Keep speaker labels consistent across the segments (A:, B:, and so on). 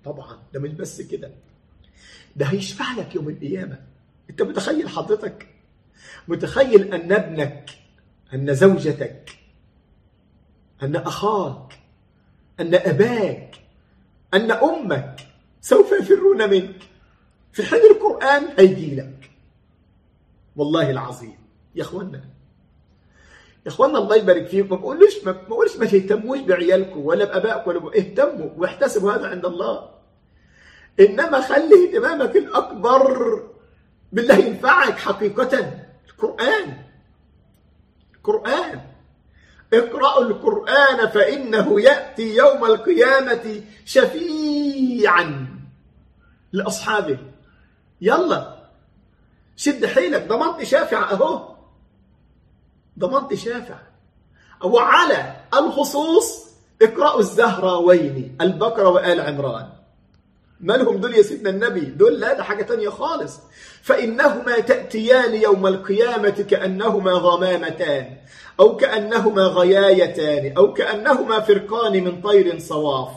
A: طبعا ده مش بس كده ده هيشفع لك يوم القيامة انت متخيل حضرتك متخيل أن ابنك أن زوجتك أن أخاك أن أباك أن أمك سوف يفرون منك في حين القرآن هيجي لك والله العظيم يا اخوانا يا اخوانا الله يبارك فيكم ما بقولش ما بقولش ما تهتموش بعيالكم ولا بابائكم ولا اهتموا واحتسبوا هذا عند الله انما خلي اهتمامك الاكبر بالله ينفعك حقيقه القران القران اقرأوا القرآن فإنه يأتي يوم القيامة شفيعا لأصحابه يلا شد حيلك ضمنت شافع أهو ضمنت شافع وعلى الخصوص اقرأوا الزهراوين البقرة وآل عمران مالهم دول يا سيدنا النبي دول لا ده حاجة تانية خالص فإنهما تأتيان يوم القيامة كأنهما غمامتان أو كأنهما غيايتان أو كأنهما فرقان من طير صواف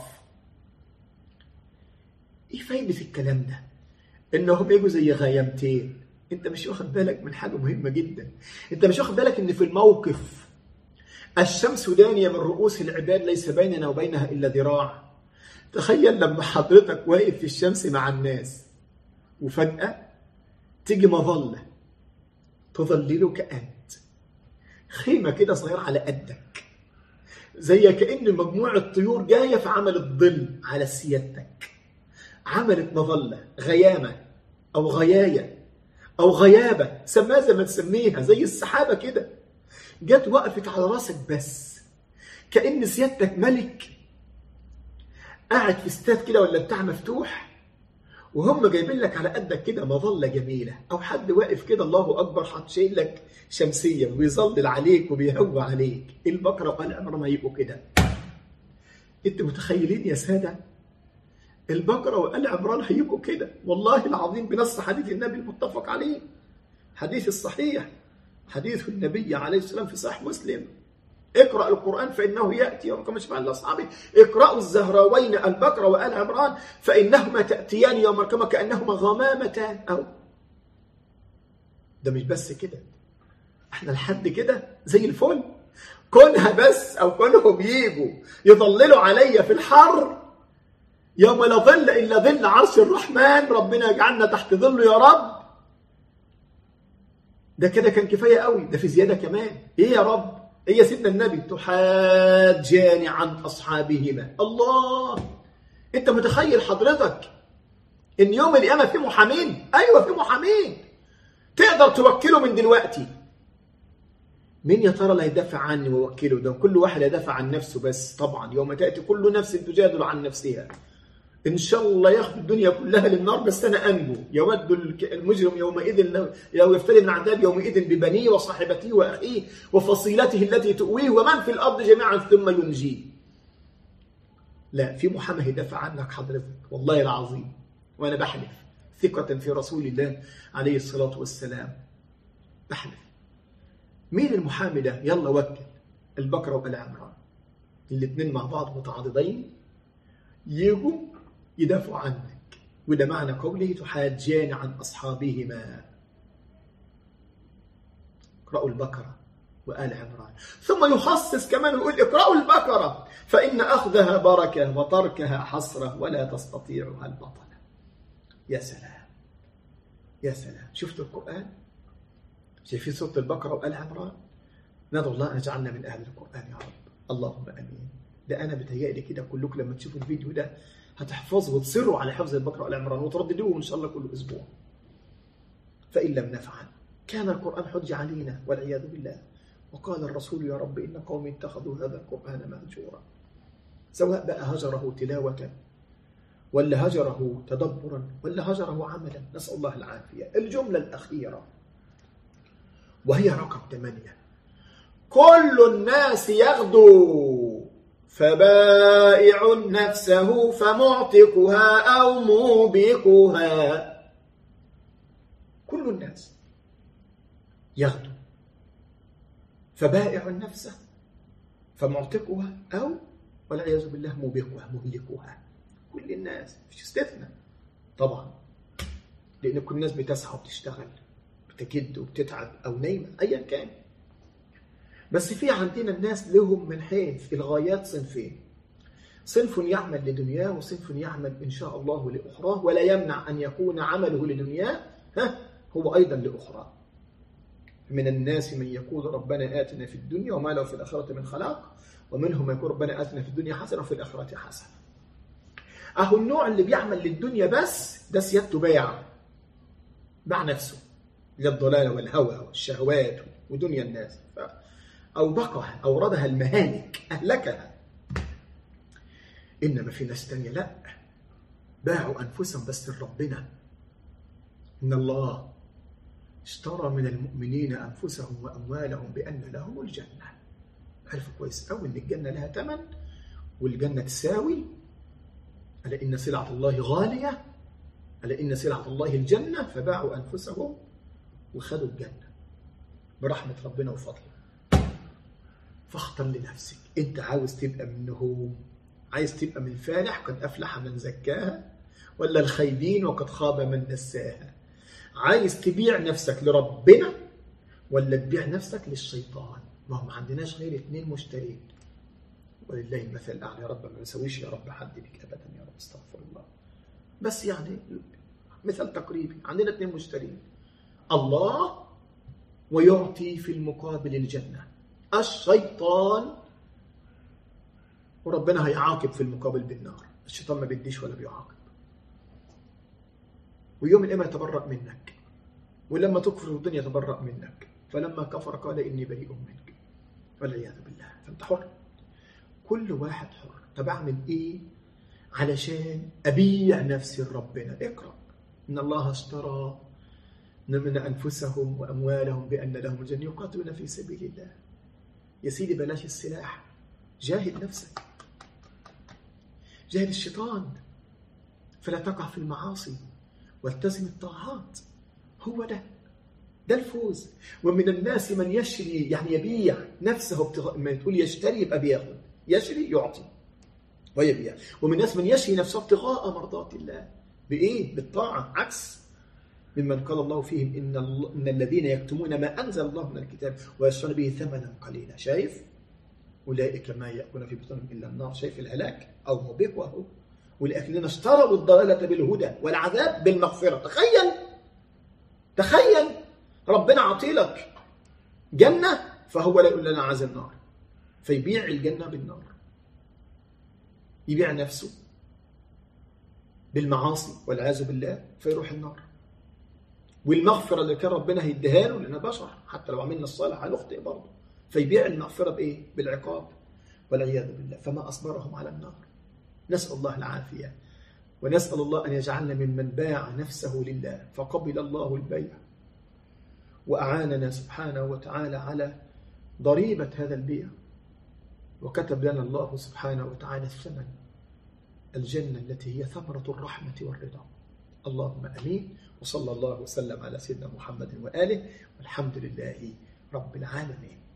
A: إيه فايدة الكلام ده إنهم يجوا زي غيامتين أنت مش واخد بالك من حاجة مهمة جدا أنت مش واخد بالك إن في الموقف الشمس دانية من رؤوس العباد ليس بيننا وبينها إلا ذراع تخيل لما حضرتك واقف في الشمس مع الناس وفجأة تيجي مظلة تظللك أنت خيمة كده صغيرة على قدك زي كأن مجموعة طيور جاية فعملت ظل على سيادتك عملت مظلة غيامة أو غياية أو غيابة سماها زي ما تسميها زي السحابة كده جت وقفت على راسك بس كأن سيادتك ملك قاعد في استاد كده ولا بتاع مفتوح وهم جايبين لك على قدك كده مظله جميله او حد واقف كده الله اكبر حاط شايل لك شمسيه وبيظلل عليك وبيهوى عليك البقره وقال عمرهم هيبقوا كده انتوا متخيلين يا ساده البقره وقال عمران هيبقوا كده والله العظيم بنص حديث النبي المتفق عليه حديث الصحيح حديث النبي عليه السلام في صحيح مسلم اقرأ القرآن فإنه يأتي يوم كما شفع لأصحابه اقرأوا الزهراوين البقرة وآل عمران فإنهما تأتيان يوم القيامة كأنهما غمامتان أو ده مش بس كده احنا لحد كده زي الفل كونها بس أو كونهم يجوا يضللوا عليا في الحر يوم لا ظل إلا ظل عرش الرحمن ربنا يجعلنا تحت ظله يا رب ده كده كان كفاية قوي ده في زيادة كمان ايه يا رب هي سيدنا النبي تحاجان عن أصحابهما الله أنت متخيل حضرتك إن يوم القيامة في محامين أيوة في محامين تقدر توكله من دلوقتي مين يا ترى اللي هيدافع عني ووكله ده كل واحد هيدافع عن نفسه بس طبعا يوم تأتي كل نفس تجادل عن نفسها إن شاء الله ياخد الدنيا كلها للنار بس أنا أنجو يود المجرم يومئذ لو يفتدي من عذاب يومئذ ببنيه وصاحبته وأخيه وفصيلته التي تؤويه ومن في الأرض جميعا ثم ينجيه لا في محامي هيدافع عنك حضرتك والله العظيم وأنا بحلف ثقة في رسول الله عليه الصلاة والسلام بحلف مين المحامي ده يلا وكل البقرة وآل عمران الاثنين مع بعض متعاضدين يجوا يدافعوا عنك وده معنى قوله تحاجان عن أصحابهما اقرأوا البقرة وآل عمران ثم يخصص كمان ويقول اقرأوا البقرة فإن أخذها بركة وتركها حسرة ولا تستطيعها البطلة يا سلام يا سلام شفتوا القرآن شايفين سورة البقرة وآل عمران ندعو الله أن يجعلنا من أهل القرآن يا رب اللهم أمين ده أنا بتهيألي كده كلكم لما تشوفوا الفيديو ده هتحفظوا وتصروا على حفظ البقرة والعمران وترددوه إن شاء الله كل أسبوع فإن لم نفعل كان القرآن حجة علينا والعياذ بالله وقال الرسول يا رب إن قومي اتخذوا هذا القرآن مهجورا سواء بقى هجره تلاوة ولا هجره تدبرا ولا هجره عملا نسأل الله العافية الجملة الأخيرة وهي رقم ثمانية كل الناس يغدو فبائع نفسه فمعتقها أو موبقها كل الناس يغدو فبائع نفسه فمعتقها أو والعياذ بالله موبقها مهلكها كل الناس مفيش استثناء طبعا لأن كل الناس بتسعى وبتشتغل بتجد وبتتعب أو نايمة أيا كان بس في عندنا الناس لهم من حيث الغايات صنفين صنف يعمل لدنياه وصنف يعمل إن شاء الله لأخراه ولا يمنع أن يكون عمله لدنياه ها هو أيضا لأخراه من الناس من يقول ربنا آتنا في الدنيا وما له في الآخرة من خلاق ومنهم من يقول ربنا آتنا في الدنيا حسنة وفي الآخرة حسنة أهو النوع اللي بيعمل للدنيا بس ده سيادته بايع باع نفسه للضلال والهوى والشهوات ودنيا الناس أوبقها أوردها المهالك أهلكها إنما في ناس تانية لا باعوا أنفسهم بس لربنا إن الله اشترى من المؤمنين أنفسهم وأموالهم بأن لهم الجنة عرفوا كويس قوي إن الجنة لها ثمن والجنة تساوي ألا إن سلعة الله غالية ألا إن سلعة الله الجنة فباعوا أنفسهم وخدوا الجنة برحمة ربنا وفضله فاختر لنفسك أنت عاوز تبقى منهم عايز تبقى من فالح قد أفلح من زكاها ولا الخيبين وقد خاب من دساها عايز تبيع نفسك لربنا ولا تبيع نفسك للشيطان ما هو ما عندناش غير اثنين مشترين ولله المثل الاعلى يا رب ما نسويش يا رب حد بك ابدا يا رب استغفر الله بس يعني مثال تقريبي عندنا اثنين مشترين الله ويعطي في المقابل الجنه الشيطان وربنا هيعاقب في المقابل بالنار الشيطان ما بيديش ولا بيعاقب ويوم القيامة يتبرأ منك ولما تكفر الدنيا يتبرأ منك فلما كفر قال إني بريء منك والعياذ بالله فأنت حر كل واحد حر طب أعمل إيه علشان أبيع نفسي لربنا اقرأ إن الله اشترى من أنفسهم وأموالهم بأن لهم الجنة يقاتلون في سبيل الله يا سيدي بلاش السلاح جاهد نفسك جاهد الشيطان فلا تقع في المعاصي والتزم الطاعات هو ده ده الفوز ومن الناس من يشري يعني يبيع نفسه ابتغاء ما تقول يشتري يبقى بياخد يشري يعطي ويبيع ومن الناس من يشري نفسه ابتغاء مرضات الله بايه بالطاعه عكس ممن قال الله فيهم ان ان الذين يكتمون ما انزل الله من الكتاب ويشترون به ثمنا قليلا شايف اولئك ما ياكلون في بطونهم الا النار شايف الهلاك او مبيق ولكننا اشتروا الضلالة بالهدى والعذاب بالمغفرة تخيل تخيل ربنا عطيلك جنة فهو لا يقول لنا عايز النار فيبيع الجنة بالنار يبيع نفسه بالمعاصي والعياذ بالله فيروح النار والمغفرة اللي كان ربنا هيديها له لأننا بشر حتى لو عملنا الصالح هنخطئ برضه فيبيع المغفرة بإيه؟ بالعقاب والعياذ بالله فما أصبرهم على النار نسأل الله العافية ونسأل الله أن يجعلنا ممن باع نفسه لله فقبل الله البيع وأعاننا سبحانه وتعالى على ضريبة هذا البيع وكتب لنا الله سبحانه وتعالى الثمن الجنة التي هي ثمرة الرحمة والرضا اللهم أمين وصلى الله وسلم على سيدنا محمد وآله والحمد لله رب العالمين